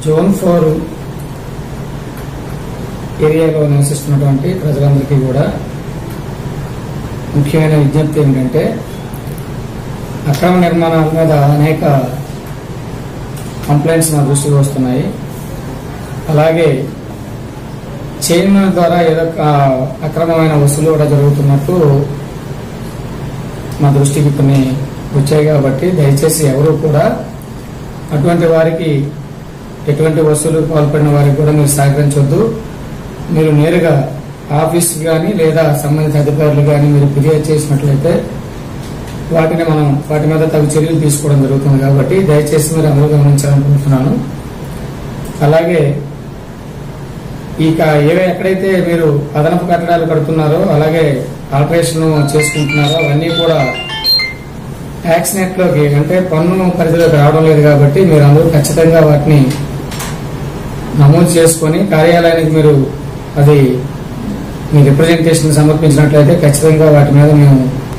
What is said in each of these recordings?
zone four ఏరియాలో నివసిస్తున్నటువంటి ప్రజలందరికీ కూడా ముఖ్యమైన విజ్ఞప్తి ఏమిటంటే అక్రమ నిర్మాణాల మీద అనేక కంప్లైంట్స్ మా దృష్టికి వస్తున్నాయి అలాగే చైర్మన్ ద్వారా ఏదో ఒక అక్రమమైన వసూలు కూడా జరుగుతున్నట్టు మా దృష్టికి కొన్ని వచ్చాయి కాబట్టి దయచేసి ఎవరు కూడా అటువంటి వారికి ఎటువంటి వసూలు పాల్పడిన వారికి కూడా మీరు సహకరించవద్దు మీరు నేరుగా ఆఫీస్ కానీ లేదా సంబంధిత అధికారులు కానీ మీరు ఫిర్యాదు చేసినట్లయితే వాటిని మనం వాటి మీద తగు చర్యలు తీసుకోవడం జరుగుతుంది కాబట్టి దయచేసి మీరు అందరూ గమనించాలనుకుంటున్నాను అలాగే ఇక ఏవే ఎక్కడైతే మీరు అదనపు కట్టడాలు కడుతున్నారో అలాగే ఆల్టరేషన్ చేసుకుంటున్నారో అవన్నీ కూడా ట్యాక్స్ నెట్ లోకి అంటే పన్ను పరిధిలోకి రావడం లేదు కాబట్టి మీరు అందరూ ఖచ్చితంగా వాటిని నమోదు చేసుకొని కార్యాలయానికి మీరు అది మీ రిప్రజెంటేషన్ సమర్పించినట్లయితే ఖచ్చితంగా వాటి మీద మేము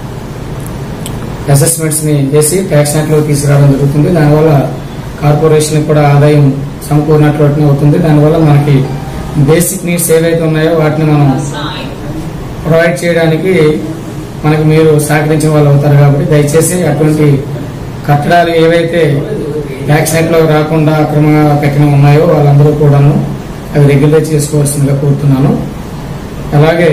అసెస్మెంట్స్ ని చేసి ట్యాక్స్ నెట్ లో తీసుకురావడం జరుగుతుంది దానివల్ల కార్పొరేషన్ కూడా ఆదాయం సమకూరినట్లు అవుతుంది దానివల్ల మనకి బేసిక్ నీడ్స్ ఏవైతే ఉన్నాయో వాటిని మనం ప్రొవైడ్ చేయడానికి మనకి మీరు సహకరించిన వాళ్ళు అవుతారు కాబట్టి దయచేసి అటువంటి కట్టడాలు ఏవైతే ట్యాక్స్ నెట్ లో రాకుండా అక్రమంగా కట్టిన ఉన్నాయో వాళ్ళందరూ కూడాను అవి రెగ్యులర్ చేసుకోవాల్సిందిగా కోరుతున్నాను అలాగే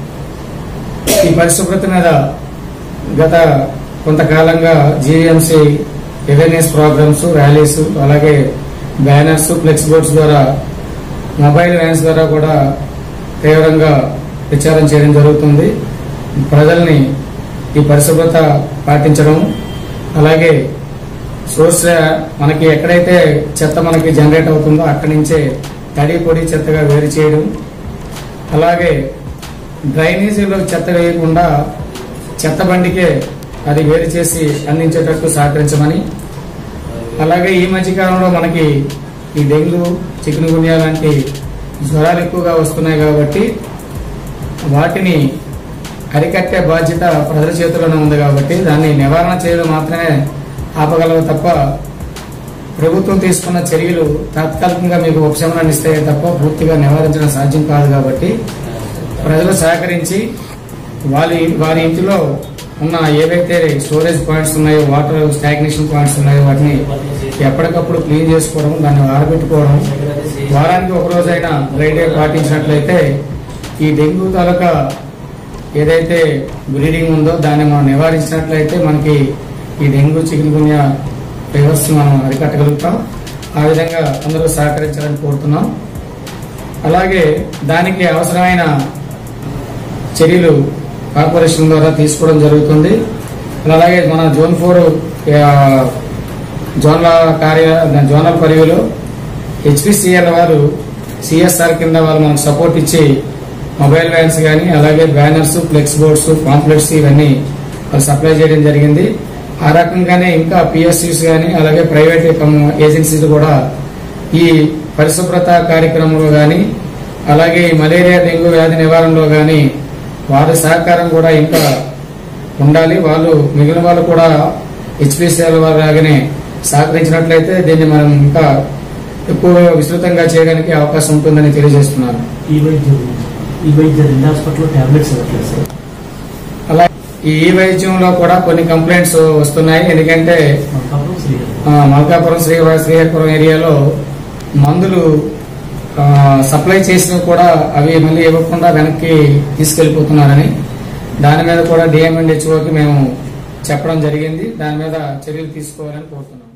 ఈ పరిశుభ్రత మీద గత కొంతకాలంగా జీవీఎంసీ అవేర్నెస్ ప్రోగ్రామ్స్ ర్యాలీస్ అలాగే బ్యానర్స్ ఫ్లెక్స్ బోర్డ్స్ ద్వారా మొబైల్ వ్యాన్స్ ద్వారా కూడా తీవ్రంగా ప్రచారం చేయడం జరుగుతుంది ప్రజల్ని ఈ పరిశుభ్రత పాటించడం అలాగే సోర్స్ మనకి ఎక్కడైతే చెత్త మనకి జనరేట్ అవుతుందో అక్కడి నుంచే తడి పొడి చెత్తగా వేరు చేయడం అలాగే డ్రైనేజీలో చెత్త వేయకుండా చెత్త బండికే అది వేరు చేసి అందించేటట్టు సహకరించమని అలాగే ఈ మధ్య కాలంలో మనకి ఈ డెంగ్యూ చికెన్ గున్యా లాంటి జ్వరాలు ఎక్కువగా వస్తున్నాయి కాబట్టి వాటిని అరికట్టే బాధ్యత ప్రజల చేతుల్లోనే ఉంది కాబట్టి దాన్ని నివారణ చేయడం మాత్రమే ఆపగలవు తప్ప ప్రభుత్వం తీసుకున్న చర్యలు తాత్కాలికంగా మీకు ఉపశమనాన్ని ఇస్తాయే తప్ప పూర్తిగా నివారించడం సాధ్యం కాదు కాబట్టి ప్రజలు సహకరించి వారి వారి ఇంటిలో ఉన్న ఏవైతే స్టోరేజ్ పాయింట్స్ ఉన్నాయో వాటర్ స్టాగ్నేషన్ పాయింట్స్ ఉన్నాయో వాటిని ఎప్పటికప్పుడు క్లీన్ చేసుకోవడం దాన్ని ఆరబెట్టుకోవడం వారానికి ఒక రోజైనా డ్రై డే పాటించినట్లయితే ఈ డెంగ్యూ తాలూకా ఏదైతే బ్లీడింగ్ ఉందో దాన్ని మనం నివారించినట్లయితే మనకి ఈ డెంగ్యూ చికెన్ గున్యా ఫీవర్స్ మనం అరికట్టగలుగుతాం ఆ విధంగా అందరూ సహకరించాలని కోరుతున్నాం అలాగే దానికి అవసరమైన చర్యలు కార్పొరేషన్ ద్వారా తీసుకోవడం జరుగుతుంది అలాగే మన జోన్ ఫోర్ జోన్ల కార్య జోనల్ పరిధిలో హెచ్పిసిఎల్ వారు సిఎస్ఆర్ కింద వాళ్ళు మనకు సపోర్ట్ ఇచ్చి మొబైల్ వ్యాన్స్ కానీ అలాగే బ్యానర్స్ ఫ్లెక్స్ బోర్డ్స్ పాంప్లెట్స్ ఇవన్నీ వాళ్ళు సప్లై చేయడం జరిగింది ఆ రకంగానే ఇంకా పిఎస్సీస్ కానీ అలాగే ప్రైవేట్ ఏజెన్సీలు కూడా ఈ పరిశుభ్రత కార్యక్రమంలో కానీ అలాగే ఈ మలేరియా డెంగ్యూ వ్యాధి నివారణలో కానీ వారి సహకారం కూడా ఇంకా ఉండాలి వాళ్ళు మిగిలిన వాళ్ళు కూడా హెచ్పిసిఎల్ వారు లాగానే సహకరించినట్లయితే దీన్ని మనం ఇంకా ఎక్కువ విస్తృతంగా చేయడానికి అవకాశం ఉంటుందని తెలియజేస్తున్నాను ఈ వైద్యం ఈ వైద్యం రెండు హాస్పిటల్లో టాబ్లెట్స్ ఇవ్వట్లేదు సార్ అలా ఈ ఈ వైద్యంలో కూడా కొన్ని కంప్లైంట్స్ వస్తున్నాయి ఎందుకంటే మల్కాపురం శ్రీహరి ఆ, మల్కాపురం శ్రీ శ్రీహరిపురం ఏరియాలో మందులు ఆ, సప్లై చేసినవి కూడా అవి మళ్ళీ ఇవ్వకుండా వెనక్కి తీసుకెళ్లిపోతున్నారని దాని మీద కూడా డిఎంఎండ్ హెచ్ఓకి మేము చెప్పడం జరిగింది దాని మీద చర్యలు తీసుకోవాలని కోరుతున్నాం